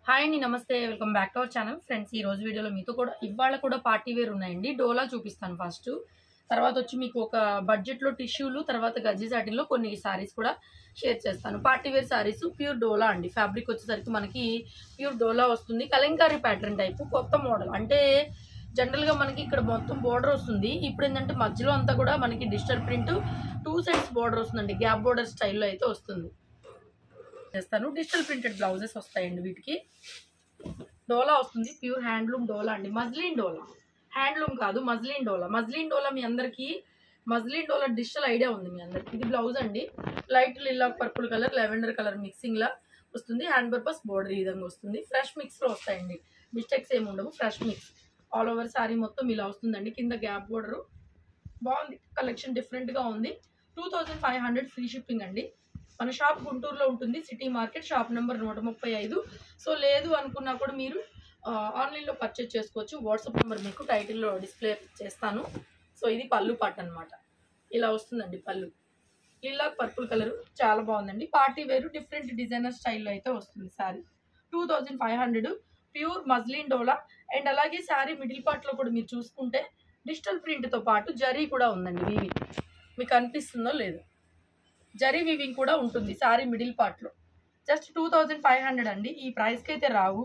hi అండి నమస్తే welcome back to our channel friends ఈ రోజు వీడియోలో మీతో కూడా ఇవాళ కూడా పార్టీ వేర్ ఉన్నాయండి డోలా చూపిస్తాను ఫస్ట్ తర్వాత వచ్చి మీకు ఒక బడ్జెట్లో టిష్యూలు తర్వాత గజ్జి సాటిన్లో కొన్ని సారీస్ కూడా షేర్ చేస్తాను party wear sarees pure dola అండి ఫ్యాబ్రిక్ వచ్చేసరికి మనకి ప్యూర్ డోలా వస్తుంది కలంకారీ ప్యాటర్న్ టైప్ కొత్త మోడల్ అంటే జనరల్గా మనకి ఇక్కడ మొత్తం బోర్డర్ వస్తుంది ఇప్పుడు ఏంటంటే మధ్యలో అంతా కూడా మనకి digital print two sides border వస్తుందండి గ్యాప్ బోర్డర్ స్టైల్లో అయితే వస్తుంది చేస్తాను డిజిటల్ ప్రింటెడ్ బ్లౌజెస్ వస్తాయండి వీటికి డోలా వస్తుంది ప్యూర్ హ్యాండ్లూమ్ డోలా అండి మజ్లిన్ డోలా హ్యాండ్లూమ్ కాదు మజ్లిన్ డోలా మజ్లిన్ డోలా మీ అందరికీ మజ్లిన్ డోలా డిజిటల్ ఐడియా ఉంది మీ అందరికి ఇది బ్లౌజ్ అండి లైట్ లిల్లా purple colour lavender colour mixing లా వస్తుంది హ్యాండ్ పర్పస్ బోర్డర్ ఈ విధంగా వస్తుంది ఫ్రెష్ మిక్స్ లో వస్తాయండి మిస్టేక్స్ ఏమి ఉండవు fresh mix all over saree మొత్తం ఇలా వస్తుందండి కింద గ్యాప్ బోర్డర్ బాగుంది కలెక్షన్ డిఫరెంట్ గా ఉంది two thousand five hundred free shipping అండి మన షాప్ గుంటూరులో ఉంటుంది సిటీ మార్కెట్ షాప్ నెంబర్ నూట ముప్పై ఐదు సో లేదు అనుకున్నా కూడా మీరు ఆ, ఆన్లైన్లో పర్చేజ్ చేసుకోవచ్చు వాట్సాప్ నెంబర్ మీకు టైటిల్లో డిస్ప్లే చేస్తాను సో ఇది పళ్ళు పాట అన్నమాట ఇలా వస్తుందండి పళ్ళు లిల్లా పర్పుల్ కలర్ చాలా బాగుందండి పార్టీ వేరు డిఫరెంట్ డిజైనర్ స్టైల్లో అయితే వస్తుంది saree two thousand five hundred pure muslin dola and అలాగే శారీ మిడిల్ పార్ట్లో కూడా మీరు చూసుకుంటే డిజిటల్ ప్రింట్తో పాటు జరీ కూడా ఉందండి వీవి మీకు అనిపిస్తుందో లేదో జరీ వివింగ్ కూడా ఉంటుంది సారీ మిడిల్ పార్ట్లో just two thousand five hundred అండి ఈ ప్రైస్కి అయితే రావు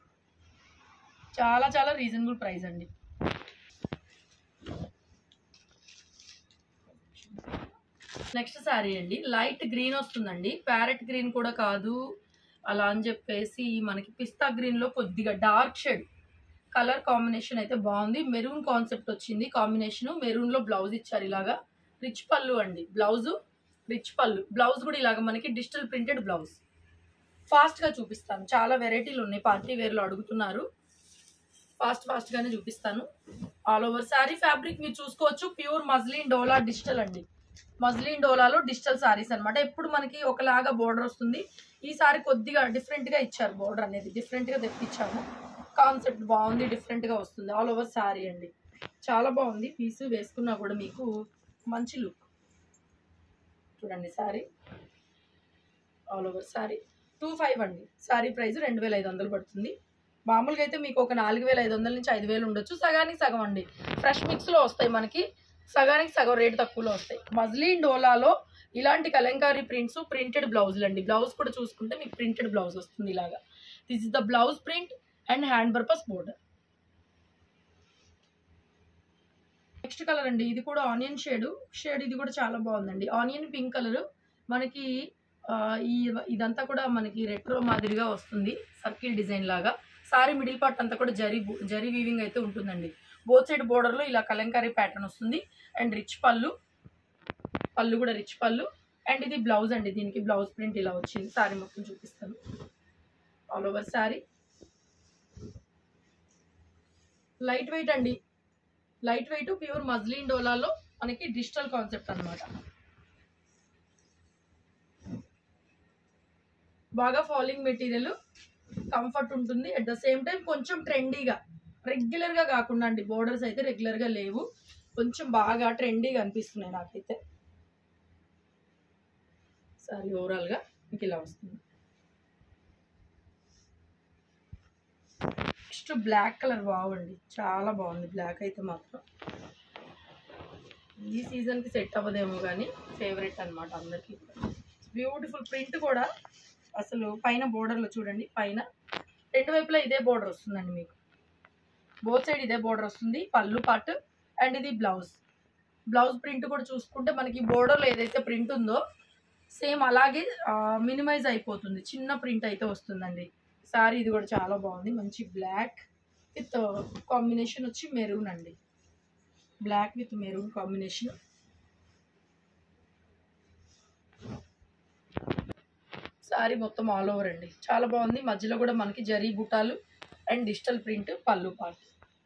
చాలా చాలా రీజనబుల్ ప్రైస్ అండి నెక్స్ట్ శారీ అండి లైట్ గ్రీన్ వస్తుందండి ప్యారెట్ గ్రీన్ కూడా కాదు అలా అని చెప్పేసి మనకి పిస్తా గ్రీన్లో కొద్దిగా డార్క్ షేడ్ కలర్ కాంబినేషన్ అయితే బాగుంది మెరూన్ కాన్సెప్ట్ వచ్చింది కాంబినేషన్ మెరూన్లో బ్లౌజ్ ఇచ్చారు ఇలాగా రిచ్ పళ్ళు అండి బ్లౌజు రిచ్ పళ్ళు బ్లౌజ్ కూడా ఇలాగ మనకి డిజిటల్ ప్రింటెడ్ బ్లౌజ్ ఫాస్ట్గా చూపిస్తాను చాలా వెరైటీలు ఉన్నాయి పార్టీ వేర్లో అడుగుతున్నారు ఫాస్ట్ ఫాస్ట్గానే చూపిస్తాను ఆల్ ఓవర్ శారీ ఫ్యాబ్రిక్ మీరు చూసుకోవచ్చు ప్యూర్ మజ్లిన్ డోలా డిజిటల్ అండి మజ్లిన్ డోలాలో డిజిటల్ శారీస్ అన్నమాట ఎప్పుడు మనకి ఒకలాగా బోర్డర్ వస్తుంది ఈ సారీ కొద్దిగా డిఫరెంట్గా ఇచ్చారు బోర్డర్ అనేది డిఫరెంట్గా తెప్పించాము కాన్సెప్ట్ బాగుంది డిఫరెంట్గా వస్తుంది ఆల్ ఓవర్ శారీ అండి చాలా బాగుంది పీసు వేసుకున్నా కూడా మీకు మంచి లుక్ చూడండి saree all over saree two five అండి శారీ ప్రైస్ రెండు వేల ఐదు వందలు పడుతుంది మామూలుగా అయితే మీకు ఒక నాలుగు వేల ఐదు వందల నుంచి ఐదు వేలు ఉండొచ్చు సగానికి సగం అండి ఫ్రెష్ మిక్స్లో వస్తాయి మనకి సగానికి సగం రేటు తక్కువలో వస్తాయి మజ్లిన్ డోలాలో ఇలాంటి కలంకారీ ప్రింట్స్ ప్రింటెడ్ బ్లౌజులు అండి బ్లౌజ్ కూడా చూసుకుంటే మీకు ప్రింటెడ్ బ్లౌజ్ వస్తుంది ఇలాగా this is the blouse print and hand purpose border next colour అండి ఇది కూడా ఆనియన్ షేడ్ షేడ్ ఇది కూడా చాలా బాగుందండి ఆనియన్ పింక్ కలర్ మనకి ఆ, ఈ ఇదంతా కూడా మనకి రెట్రో మాదిరిగా వస్తుంది సర్కిల్ డిజైన్ లాగా సారీ మిడిల్ పార్ట్ అంతా కూడా జరీ బు- జరీ వీవింగ్ అయితే ఉంటుందండి బోత్ సైడ్ బోర్డర్లో ఇలా కలంకారీ ప్యాటర్న్ వస్తుంది అండ్ రిచ్ పళ్ళు పళ్ళు కూడా రిచ్ పళ్ళు అండ్ ఇది బ్లౌజ్ అండి దీనికి బ్లౌజ్ ప్రింట్ ఇలా వచ్చింది సారీ మొత్తం చూపిస్తాను all over sari light weight అండి లైట్ వెయిట్ ప్యూర్ మజ్లిన్ డోలాలో మనకి డిజిటల్ కాన్సెప్ట్ అన్నమాట బాగా ఫాలింగ్ మెటీరియల్ కంఫర్ట్ ఉంటుంది అట్ ద సేమ్ టైం కొంచెం ట్రెండీగా రెగ్యులర్గా కాకుండా అండి బోర్డర్స్ అయితే రెగ్యులర్గా లేవు కొంచెం బాగా ట్రెండీగా అనిపిస్తున్నాయి నాకైతే సారీ ఓవరాల్గా మీకు ఇలా వస్తుంది నెక్స్ట్ బ్లాక్ కలర్ బాగుంది చాలా బాగుంది బ్లాక్ అయితే మాత్రం ఈ సీజన్కి సెట్ అవ్వదేమో కానీ ఫేవరెట్ అనమాట అందరికీ బ్యూటిఫుల్ ప్రింట్ కూడా అసలు పైన బోర్డర్లో చూడండి పైన రెండు వైపులా ఇదే బోర్డర్ వస్తుందండి మీకు బోత్ సైడ్ ఇదే బోర్డర్ వస్తుంది పళ్ళు పార్ట్ అండ్ ఇది బ్లౌజ్ బ్లౌజ్ ప్రింట్ కూడా చూసుకుంటే మనకి బోర్డర్లో ఏదైతే ప్రింట్ ఉందో సేమ్ అలాగే మినిమైజ్ అయిపోతుంది చిన్న ప్రింట్ అయితే వస్తుందండి సారీ ఇది కూడా చాలా బాగుంది మంచి బ్లాక్ విత్ కాంబినేషన్ వచ్చి మెరూన్ అండి black with maroon combination sari మొత్తం ఆల్ ఓవర్ అండి చాలా బాగుంది మధ్యలో కూడా మనకి జరీ బుటాలు అండ్ డిజిటల్ ప్రింట్ పళ్ళు పార్ట్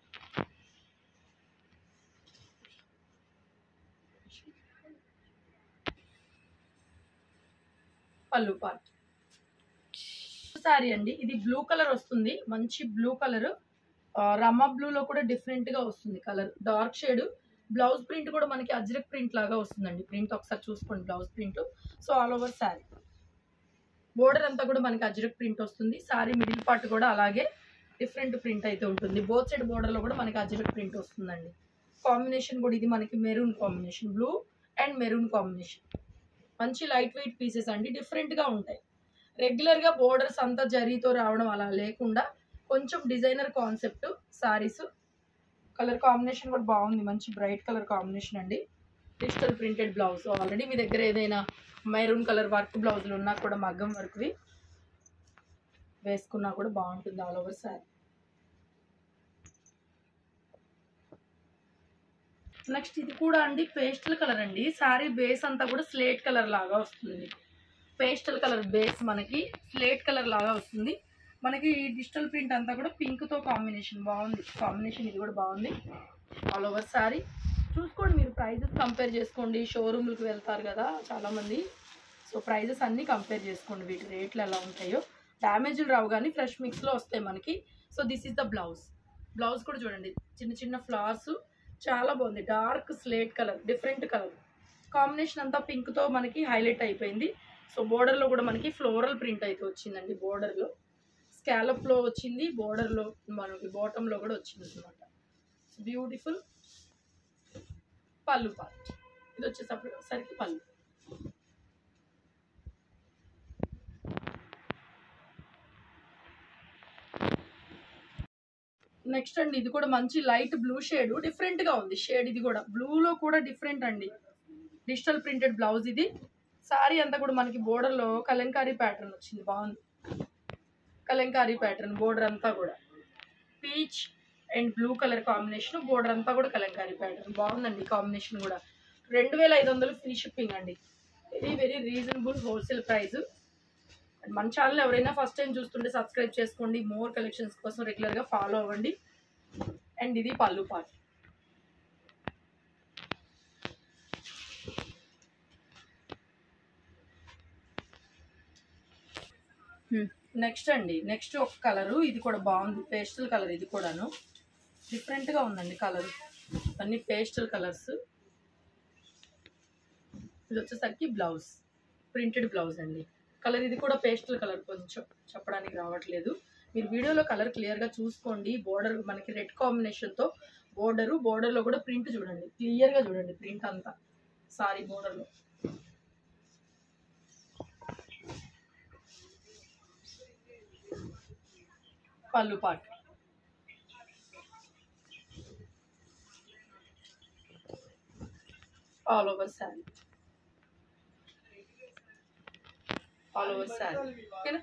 పళ్ళు పార్ట్ సారీ అండి ఇది బ్లూ కలర్ వస్తుంది మంచి బ్లూ కలర్ రమ్మ బ్లూలో కూడా డిఫరెంట్గా వస్తుంది colour dark shade blouse print కూడా మనకి అజ్రక్ ప్రింట్ లాగా వస్తుందండి ప్రింట్ ఒకసారి చూసుకోండి blouse print so all over sari border అంతా కూడా మనకి అజ్రక్ ప్రింట్ వస్తుంది సారీ మిడిల్ పార్ట్ కూడా అలాగే డిఫరెంట్ ప్రింట్ అయితే ఉంటుంది బోత్ సైడ్ బోర్డర్లో కూడా మనకి అజ్రక్ ప్రింట్ వస్తుందండి కాంబినేషన్ కూడా ఇది మనకి maroon combination blue and maroon combination మంచి లైట్ వెయిట్ పీసెస్ అండి డిఫరెంట్గా ఉంటాయి రెగ్యులర్గా బోర్డర్స్ అంతా జరీతో రావడం అలా లేకుండా కొంచెం designer concept saris colour combination కూడా బాగుంది మంచి బ్రైట్ కలర్ కాంబినేషన్ అండి డిజిటల్ ప్రింటెడ్ బ్లౌజ్ ఆల్రెడీ మీ దగ్గర ఏదైనా మెరూన్ కలర్ వర్క్ బ్లౌజులు ఉన్నా కూడా మగ్గం వర్క్వి వేసుకున్నా కూడా బాగుంటుంది ఆల్ ఓవర్ సారీ నెక్స్ట్ ఇది కూడా అండి పేస్టల్ కలర్ అండి సారీ బేస్ అంతా కూడా స్లేట్ కలర్ లాగా వస్తుంది పేస్టల్ కలర్ బేస్ మనకి స్లేట్ కలర్ లాగా వస్తుంది మనకి డిజిటల్ ప్రింట్ అంతా కూడా పింక్తో కాంబినేషన్ బాగుంది కాంబినేషన్ ఇది కూడా బాగుంది ఆల్ ఓవర్ సారీ చూసుకోండి మీరు ప్రైజెస్ కంపేర్ చేసుకోండి షోరూమ్లకు వెళ్తారు కదా చాలామంది సో ప్రైజెస్ అన్నీ కంపేర్ చేసుకోండి వీటి రేట్లు ఎలా ఉంటాయో డ్యామేజ్లు రావు కానీ ఫ్రెష్ మిక్స్లో వస్తాయి మనకి so this is the blouse blouse కూడా చూడండి చిన్న చిన్న ఫ్లవర్స్ చాలా బాగుంది dark slate colour different colour combination అంతా పింక్తో మనకి హైలైట్ అయిపోయింది సో బోర్డర్లో కూడా మనకి ఫ్లోరల్ ప్రింట్ అయితే వచ్చిందండి బోర్డర్లో స్కాలప్లో వచ్చింది బోర్డర్లో మనకి బాటంలో కూడా వచ్చింది అనమాట బ్యూటిఫుల్ పళ్ళు పార్ట్ ఇది వచ్చేసరికి పళ్ళు నెక్స్ట్ అండి ఇది కూడా మంచి లైట్ బ్లూ షేడ్ డిఫరెంట్ గా ఉంది షేడ్ ఇది కూడా బ్లూలో కూడా డిఫరెంట్ అండి డిజిటల్ ప్రింటెడ్ బ్లౌజ్ ఇది సారీ అంతా కూడా మనకి border లో కలంకారీ ప్యాటర్న్ వచ్చింది బాగుంది కలంకారీ ప్యాటర్న్ బోర్డర్ అంతా కూడా peach and blue colour combination border అంతా కూడా కలంకారీ ప్యాటర్న్ బాగుందండి కాంబినేషన్ కూడా రెండు వేల ఐదు వందలు ఫ్రీ షిప్పింగ్ అండి very very reasonable wholesale price మన ఛానల్ ఎవరైనా ఫస్ట్ టైం చూస్తుంటే సబ్స్క్రైబ్ చేసుకోండి మోర్ కలెక్షన్స్ కోసం రెగ్యులర్గా ఫాలో అవ్వండి అండ్ ఇది పళ్ళు పార్ట్ నెక్స్ట్ అండి నెక్స్ట్ ఒక కలరు ఇది కూడా బాగుంది పేస్టల్ కలర్ ఇది కూడాను డిఫరెంట్గా ఉందండి కలర్ అన్ని పేస్టల్ కలర్స్ ఇది వచ్చేసరికి బ్లౌజ్ ప్రింటెడ్ బ్లౌజ్ అండి కలర్ ఇది కూడా పేస్టల్ కలర్ కొంచెం చెప్పడానికి రావట్లేదు మీరు వీడియోలో కలర్ క్లియర్గా చూసుకోండి బోర్డర్ మనకి రెడ్ కాంబినేషన్తో బోర్డరు బోర్డర్లో కూడా ప్రింట్ చూడండి క్లియర్గా చూడండి ప్రింట్ అంతా సారీ బోర్డర్లో పళ్ళు part all over sari all over sari ఓకేనా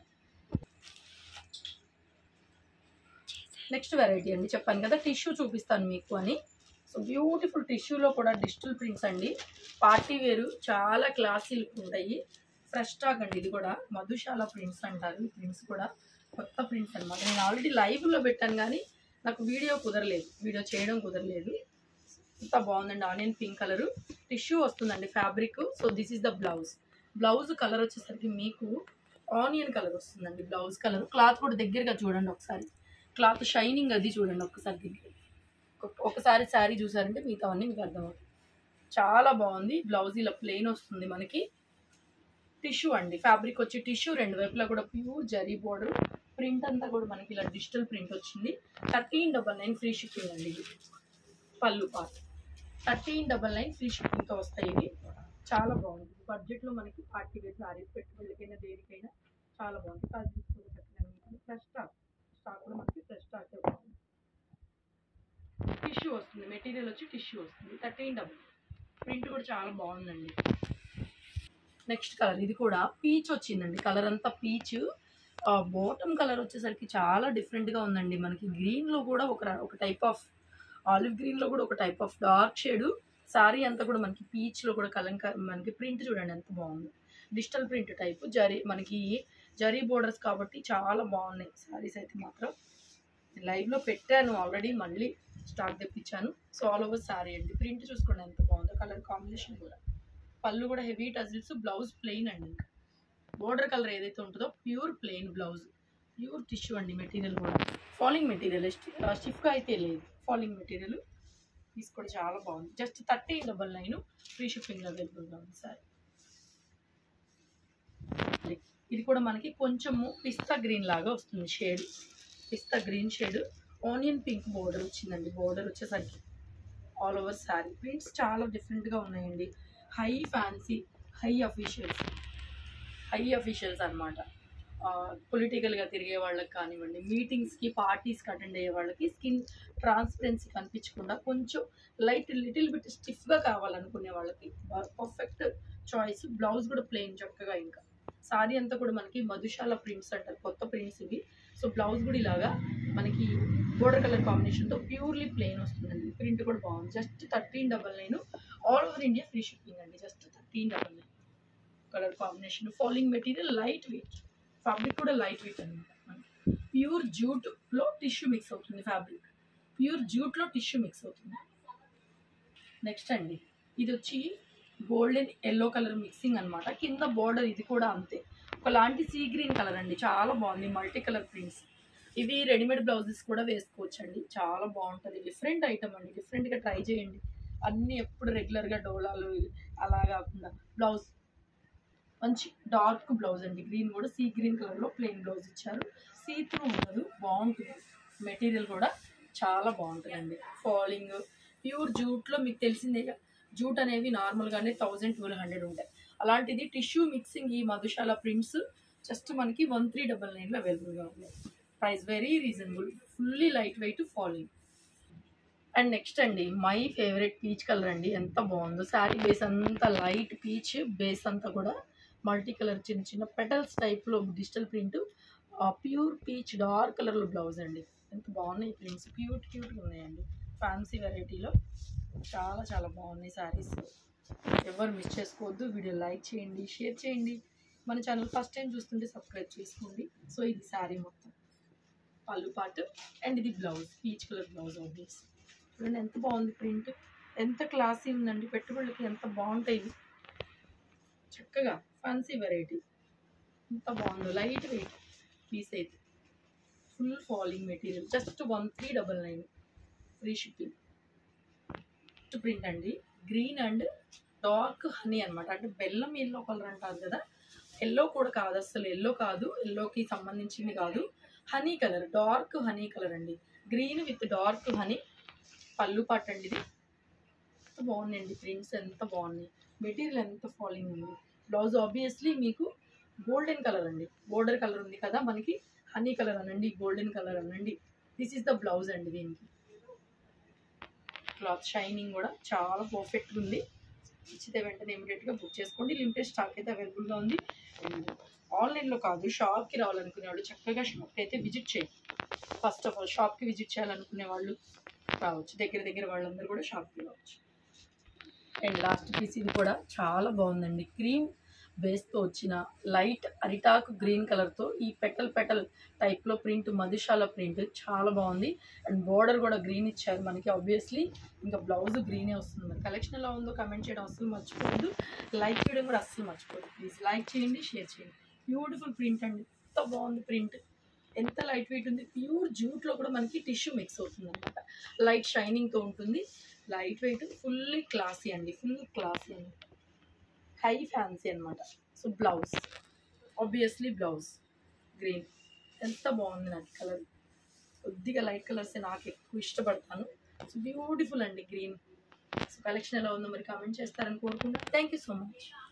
నెక్స్ట్ వెరైటీ అండి చెప్పాను కదా టిష్యూ చూపిస్తాను మీకు అని సో బ్యూటిఫుల్ టిష్యూలో కూడా డిజిటల్ ప్రింట్స్ అండి పార్టీ వేరు చాలా క్లాసీ లుక్ ఉంటాయి ఫ్రెష్ స్టాక్ అండి ఇది కూడా మధుశాల ప్రింట్స్ అంటారు ఈ ప్రింట్స్ కూడా కొత్త ప్రింట్స్ అనమాట నేను ఆల్రెడీ లైవ్లో పెట్టాను కానీ నాకు వీడియో కుదరలేదు వీడియో చేయడం కుదరలేదు ఇంత బాగుందండి ఆనియన్ పింక్ కలర్ టిష్యూ వస్తుందండి fabric so this is the blouse blouse colour వచ్చేసరికి మీకు ఆనియన్ కలర్ వస్తుందండి బ్లౌజ్ కలర్ క్లాత్ కూడా దగ్గరగా చూడండి ఒకసారి క్లాత్ షైనింగ్ అది చూడండి ఒక్కసారి దగ్గర ఒక- ఒకసారి శారీ చూసారంటే మిగతా అన్నీ మీకు అర్థమవుతుంది చాలా బాగుంది బ్లౌజ్ ఇలా ప్లెయిన్ వస్తుంది మనకి టిష్యూ అండి ఫ్యాబ్రిక్ వచ్చి టిష్యూ రెండు వైపులా కూడా ప్యూర్ జరీ బోర్డర్ ప్రింట్ అంతా కూడా మనకి ఇలా డిజిటల్ ప్రింట్ వచ్చింది thirteen double nine free shipping అండి ఇది పళ్ళు పార్ట్ థర్టీన్ డబల్ నైన్ ఫ్రీ షిప్పింగ్తో వస్తాయి ఇవి చాలా బాగుంది బడ్జెట్లో మనకి పార్టీ వేర్ సారీస్ పెట్టుబడులకైనా దేనికైనా చాలా బాగుంది కజిన్స్ కూడా పెట్టడానికి ఫ్రెష్ స్టాక్ స్టాక్ కూడా మనకి ఫ్రెష్ స్టాక్ బాగుంది టిష్యూ వస్తుంది మెటీరియల్ వచ్చి టిష్యూ వస్తుంది థర్టీన్ డబల్ ప్రింట్ కూడా చాలా బాగుందండి నెక్స్ట్ కలర్ ఇది కూడా పీచ్ వచ్చిందండి కలర్ అంతా పీచ్ బాటమ్ కలర్ వచ్చేసరికి చాలా డిఫరెంట్గా ఉందండి మనకి గ్రీన్లో కూడా ఒక ర- ఒక టైప్ ఆఫ్ ఆలివ్ గ్రీన్లో కూడా ఒక type of dark shade sari అంతా కూడా మనకి పీచ్లో కూడా కలంక మనకి ప్రింట్ చూడండి ఎంత బాగుంది డిజిటల్ ప్రింట్ టైప్ జరీ మనకి జరీ బోర్డర్స్ కాబట్టి చాలా బాగున్నాయి సారీస్ అయితే మాత్రం లైవ్లో పెట్టాను ఆల్రెడీ మళ్ళీ స్టాక్ తెప్పించాను సో ఆల్ ఓవర్ సారీ అండి ప్రింట్ చూసుకోండి ఎంత బాగుందో కలర్ కాంబినేషన్ కూడా పళ్ళు కూడా హెవీ టజిల్స్ బ్లౌజ్ ప్లెయిన్ అండి ఇంకా బోర్డర్ కలర్ ఏదైతే ఉంటుందో pure plain blouse pure tissue అండి మెటీరియల్ కూడా ఫాలింగ్ మెటీరియల్ స్టిఫ్గా అయితే లేదు ఫాలింగ్ మెటీరియల్ తీసుకోవడం చాలా బాగుంది just thirty double nine free shipping అవైలబుల్గా ఉంది సార్ ఇది కూడా మనకి కొంచెము పిస్తా గ్రీన్ లాగా వస్తుంది shade pista green shade onion pink border వచ్చిందండి బోర్డర్ వచ్చేసరికి ఆల్ ఓవర్ శారీ ప్రింట్స్ చాలా డిఫరెంట్గా ఉన్నాయండి high fancy high officials high officials అనమాట పొలిటికల్గా తిరిగే వాళ్ళకి కానివ్వండి మీటింగ్స్కి పార్టీస్కి అటెండ్ అయ్యే వాళ్ళకి స్కిన్ ట్రాన్స్పరెన్సీ కనిపించకుండా కొంచెం లైట్ లిటిల్ బిట్ స్టిఫ్గా కావాలనుకునే వాళ్ళకి పర్ఫెక్ట్ చాయిస్ బ్లౌజ్ కూడా ప్లెయిన్ చక్కగా ఇంకా సారీ అంతా కూడా మనకి మధుశాల ప్రింట్స్ అంటారు కొత్త ప్రింట్స్ ఇవి సో బ్లౌజ్ కూడా ఇలాగా మనకి బోర్డర్ కలర్ కాంబినేషన్తో ప్యూర్లీ ప్లెయిన్ వస్తుందండి ప్రింట్ కూడా బాగుంది just thirteen double nine all over India free shipping అండి just thirteen double nine colour combination falling material light weight fabric కూడా లైట్ వెయిట్ అనమాట ప్యూర్ జూట్లో టిష్యూ మిక్స్ అవుతుంది ఫ్యాబ్రిక్ ప్యూర్ జూట్లో టిష్యూ మిక్స్ అవుతుంది నెక్స్ట్ అండి ఇది వచ్చి గోల్డెన్ ఎల్లో కలర్ మిక్సింగ్ అన్నమాట కింద బోర్డర్ ఇది కూడా అంతే ఒకలాంటి సీ గ్రీన్ కలర్ అండి చాలా బాగుంది మల్టీ కలర్ ప్రింట్స్ ఇవి రెడీమేడ్ బ్లౌజెస్ కూడా వేసుకోవచ్చు అండి చాలా బాగుంటుంది డిఫరెంట్ ఐటమ్ అండి డిఫరెంట్గా ట్రై చేయండి అన్నీ ఎప్పుడు రెగ్యులర్గా డోలాలు అలా కాకుండా బ్లౌజ్ మంచి డార్క్ బ్లౌజ్ అండి గ్రీన్ కూడా సీ గ్రీన్ కలర్లో ప్లెయిన్ బ్లౌజ్ ఇచ్చారు సీ త్రూ ఉండదు బాగుంటుంది మెటీరియల్ కూడా చాలా బాగుంటుందండి ఫాలింగ్ ప్యూర్ జూట్లో మీకు తెలిసిందే జూట్ అనేవి నార్మల్గానే థౌజండ్ ట్వెల్వ్ హండ్రెడ్ ఉంటాయి అలాంటిది టిష్యూ మిక్సింగ్ ఈ మధుశాల ప్రింట్స్ జస్ట్ మనకి వన్ త్రీ డబల్ నైన్లో అవైలబుల్గా ఉన్నాయి price very reasonable fully light weight falling and next అండి మై ఫేవరెట్ పీచ్ కలర్ అండి ఎంత బాగుందో శారీ బేస్ అంతా లైట్ పీచ్ బేస్ అంతా కూడా మల్టీ కలర్ చిన్న చిన్న పెటల్స్ టైప్లో digital print pure peach dark కలర్లో బ్లౌజ్ అండి ఎంత బాగున్నాయి ప్రింట్స్ క్యూట్ క్యూట్గా ఉన్నాయండి ఫ్యాన్సీ వెరైటీలో చాలా చాలా బాగున్నాయి శారీస్ ఎవరు మిస్ చేసుకోవద్దు వీడియో లైక్ చేయండి షేర్ చేయండి మన ఛానల్ ఫస్ట్ టైం చూస్తుంటే సబ్స్క్రైబ్ చేసుకోండి సో ఇది శారీ మొత్తం పళ్ళు పాటు అండ్ ఇది blouse peach colour blouse obvious చూడండి ఎంత బాగుంది ప్రింట్ ఎంత క్లాసీ ఉందండి పెట్టుబడులకి ఎంత బాగుంటాయి ఇవి చక్కగా ఫ్యాన్సీ వెరైటీ ఎంత బాగుందో లైట్ వెయిట్ పీస్ అయితే full falling material just one three double nine free shipping first print అండి గ్రీన్ అండ్ డార్క్ హనీ అనమాట అంటే బెల్లం ఎల్లో కలర్ అంటారు కదా ఎల్లో కూడా కాదు అసలు ఎల్లో కాదు ఎల్లోకి సంబంధించింది కాదు honey colour dark honey colour అండి గ్రీన్ విత్ డార్క్ హనీ పళ్ళు పాట అండి ఇది ఎంత బాగున్నాయండి ప్రింట్స్ ఎంత బాగున్నాయి మెటీరియల్ ఎంత ఫాలింగ్ ఉంది బ్లౌజ్ ఆబ్వియస్లీ మీకు గోల్డెన్ కలర్ అండి బోర్డర్ కలర్ ఉంది కదా మనకి హనీ కలర్ అనండి గోల్డెన్ కలర్ అనండి దిస్ ఈస్ ద బ్లౌజ్ అండి దీనికి క్లాత్ షైనింగ్ కూడా చాలా పర్ఫెక్ట్గా ఉంది ఇచ్చితే వెంటనే ఇమీడియట్గా బుక్ చేసుకోండి లిమిటెడ్ స్టాక్ అయితే అవైలబుల్గా ఉంది ఆన్లైన్లో కాదు షాప్కి రావాలనుకునే వాళ్ళు చక్కగా షాప్కి అయితే విజిట్ చేయండి ఫస్ట్ ఆఫ్ ఆల్ షాప్కి విజిట్ చేయాలనుకునే వాళ్ళు రావచ్చు దగ్గర దగ్గర వాళ్ళందరూ కూడా షాప్కి రావచ్చు అండ్ లాస్ట్ పీస్ ఇది కూడా చాలా బాగుందండి క్రీమ్ బేస్తో వచ్చిన లైట్ అరిటాకు గ్రీన్ కలర్తో ఈ పెటల్ పెటల్ టైప్లో ప్రింట్ మధుశాల ప్రింట్ చాలా బాగుంది అండ్ బోర్డర్ కూడా గ్రీన్ ఇచ్చారు మనకి ఆబ్వియస్లీ ఇంకా బ్లౌజ్ గ్రీనే వస్తుంది మరి కలెక్షన్ ఎలా ఉందో కమెంట్ చేయడం అస్సలు మర్చిపోవద్దు లైక్ చేయడం కూడా అస్సలు మర్చిపోవద్దు ప్లీజ్ లైక్ చేయండి షేర్ చేయండి బ్యూటిఫుల్ ప్రింట్ అండి ఎంత బాగుంది ప్రింట్ ఎంత లైట్ వెయిట్ ఉంది ప్యూర్ జూట్లో కూడా మనకి టిష్యూ మిక్స్ అవుతుంది అనమాట లైట్ షైనింగ్తో ఉంటుంది లైట్ వెయిట్ ఫుల్లీ క్లాసీ అండి ఫుల్ క్లాసీ అండి హై ఫ్యాన్సీ అనమాట so blouse obviously blouse green ఎంత బాగుంది నాకు కలర్ కొద్దిగా లైట్ కలర్స్ నాకు ఎక్కువ ఇష్టపడతాను సో బ్యూటిఫుల్ అండి గ్రీన్ సో కలెక్షన్ ఎలా ఉందో మరి కామెంట్ చేస్తారని కోరుకుంటున్నాను థ్యాంక్ యూ సో మచ్